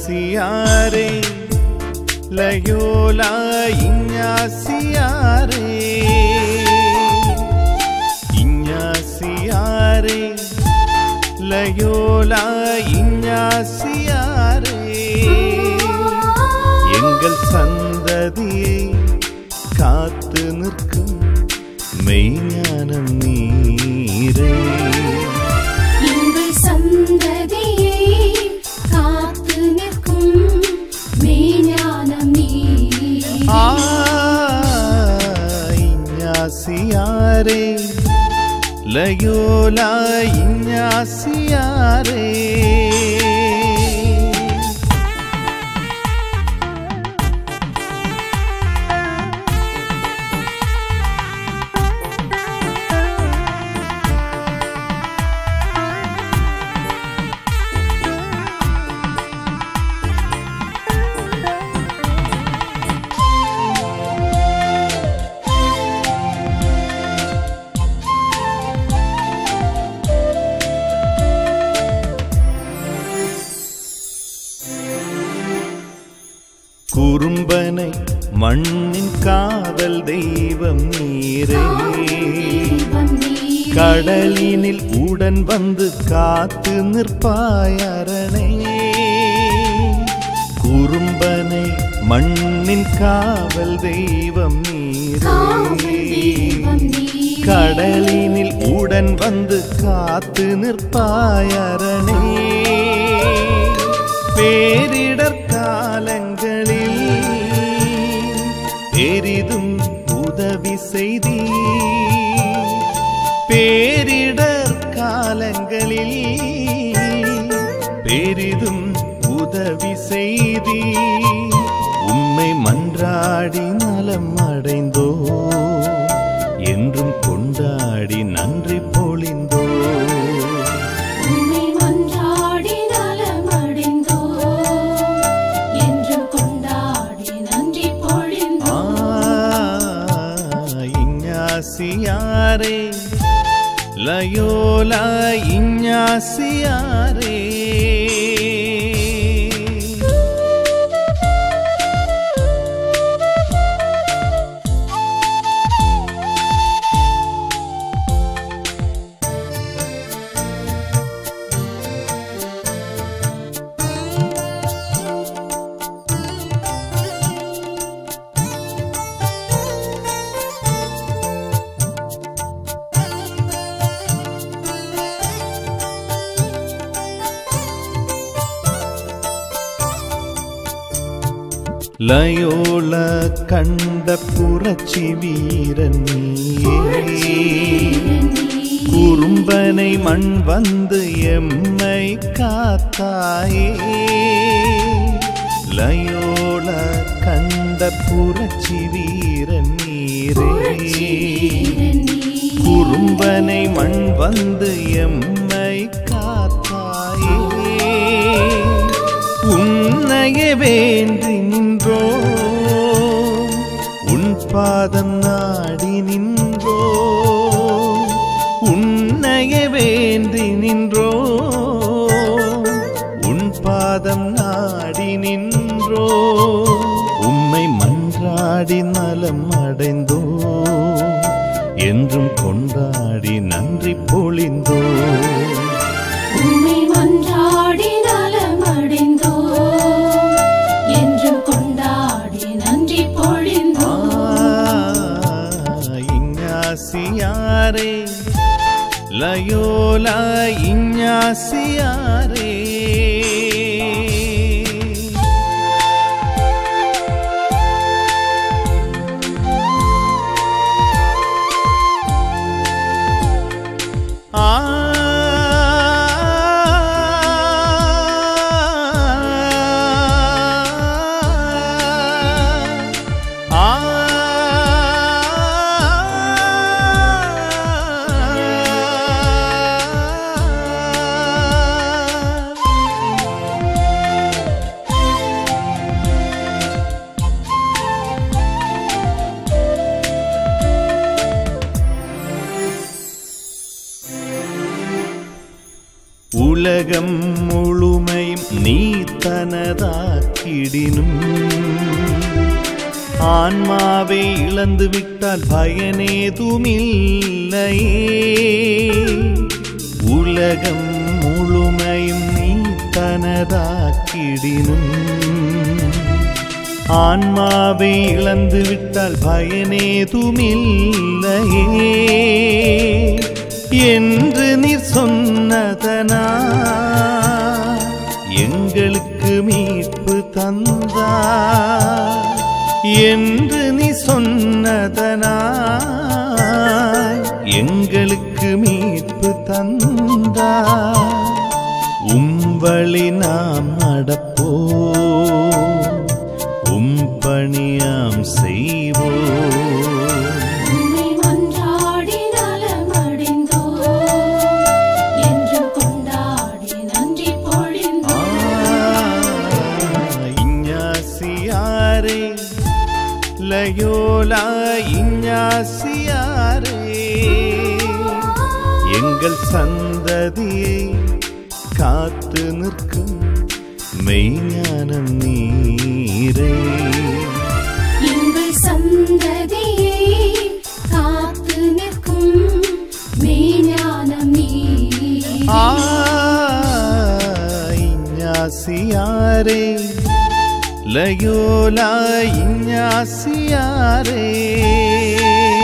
ഇഞ്ഞാസിയാരേ ലയോല ഇഞ്ഞാസിയാരേ ഇഞ്ഞാസിയാരേ ലയോല ഇഞ്ഞാസിയാരേ எங்கள் சந்ததியை காத்து நிற்கும் மெய்ஞானம் நீரே எங்கள் சந்ததியை காத்து நிற்கும் மெய்ஞானம் நீரே. ஆ, இஞ்ஞாசியாரே லயோலா இஞ்ஞாசியாரே குறும்பனை மண்ணின் காதல் தெய்வம் நீரே தெய்வம் நீரே. கடலினில் உடன் வந்து காத்து நிற்பாயரணே குறும்பனை மண்ணின் காவல் தெய்வம் காவல் நீரே தெய்வம் நீரே. கடலினில் உடன் வந்து காத்து நிற்பாயரணே பேரிடர் காலங்களில் பெரிதும் உதவி செய்தி பேரிடர் காலங்களில் பெரிதும் உதவி செய்தி உம்மை மன்றாடி நலம் அடைந்தோ என்றும் கொண்டாடி நன்றி பொழிந்தோ உம்மை மன்றாடி நலமடைந்தோம். என்றும் கொண்டாடி நன்றி பொழிந்தோம். இஞ்ஞாசியாரே லயோலா இஞ்ஞாசியாரே லயோல கண்ட புரட்சி வீரன் நீயே. குறும்பனை மண் வந்து எம்மை காத்தாயே லயோல கண்ட புரட்சி வீரன் நீரே குறும்பனை மண் வந்து எம்மை காத்தாயே உன்னையே வேண்டி நின்றோ உன் பாதம் நாடி நின்றோ உன்னையே வேண்டி நின்றோ உன் பாதம் நாடி நின்றோ உம்மை மன்றாடி நலம் அடைந்தோ என்றும் கொண்டாடி நன்றி பொழிந்தோ உம்மை மன்றாடி நலமடைந்தோம். என்றும் கொண்டாடி நன்றி பொழிந்தோம். இஞ்ஞாசியாரே லயோலா இஞ்ஞாசியாரே ஆ ஆ உலகம் முழுமையும் நீ தனதாக்கிடினும் ஆன்மாவை இழந்து விட்டால் பயனேதுமில்லையே உலகம் முழுமையும் நீ தனதாக்கிடினும் ஆன்மாவை இழந்து விட்டால் பயனேதுமில்லையே என்று நீர் சொன்னதனா எங்களுக்கு மீட்பு தந்தா என்று நீ சொன்னதனா எங்களுக்கு மீட்பு தந்தா உம்வழி நாம் நடப்போ உம் பணியாம் செய்வோ உம்மை மன்றாடி நலமடைந்தோ என்று கொண்டாடி நன்றி பொழிந்தோ இஞ்ஞாசியாரே லயோலா இஞ்ஞாசியாரே எங்கள் சந்ததியை காத்து நிற்கும் மெய்ஞானம் நீரே எங்கள் சந்ததியை காத்து நிற்கும் மெய்ஞானம் நீரே. ஆ இஞ்ஞாசியாரே லயோலா இஞ்ஞாசியாரே